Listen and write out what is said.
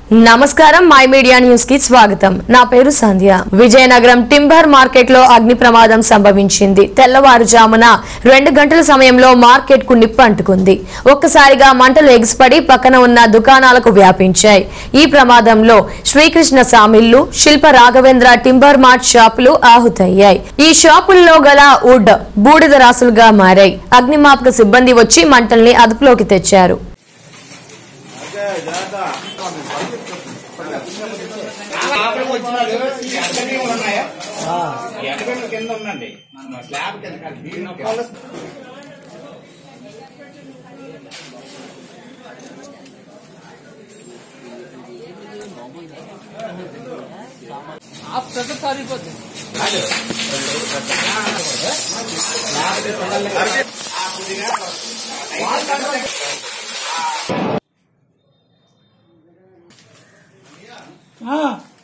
నమస్కారం my media news కి స్వాగతం నా పేరు సంధ్య విజయనగరం టింబర్ మార్కెట్ లో అగ్ని ప్రమాదం సంభవించింది తెల్లవారుజామున రెండు గంటల సమయంలో మార్కెట్ కు నిప్పు అంటుకుంది ఒక్కసారిగా మంటలు ఎగిసిపడి పక్కన ఉన్న దుకాణాలకు వ్యాపించాయి ఈ ప్రమాదంలో శ్రీకృష్ణ సామిళ్లు శిల్ప రాఘవేంద్ర టింబర్ మార్ట్ షాపులు ఆహుతయ్యాయి ఈ షాపుల్లో గల వుడ్ బూడిద రాసులుగా మారాయి అగ్నిమాపక సిబ్బంది వచ్చి మంటల్ని అదుపులోకి తెచ్చారు లోపలికి వచ్చినారు ఎడబెట్లు ఉన్నాయా ఎడబెట్లు కింద ఉందండి స్లాబ్ కింద కాదు, దీని కింద. కాదు. స్లాబ్ కి పిల్లల్ని కలిపి ఆ కొద్దిగా ఆ